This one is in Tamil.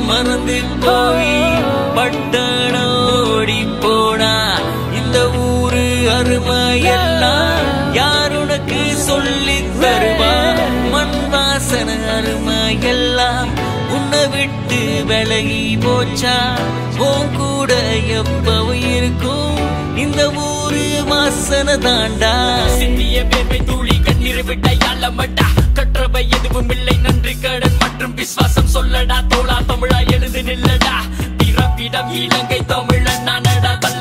மறந்து போய் பட்டணோடி போனா இந்த ஊரு அருமையெல்லாம் யார் உனக்கு சொல்லி தருவா மண் வாசன அருமையெல்லாம் உன்னை விட்டு விலகி போச்சா உன் கூட எப்பவும் இருக்கும் இந்த ஊரு வாசனை தாண்டா சிந்திய வேர்வை தூளி கண்ணீர் விட்ட யாழமட்டா கற்றவை எதுவும் இல்லை நன்றி கடன் மற்றும் விசுவாசம் சொல்லடா தோளா தமிழா எழுது நில்லடா பிறப்பிடம் இலங்கை தமிழன் நானடா தள்ள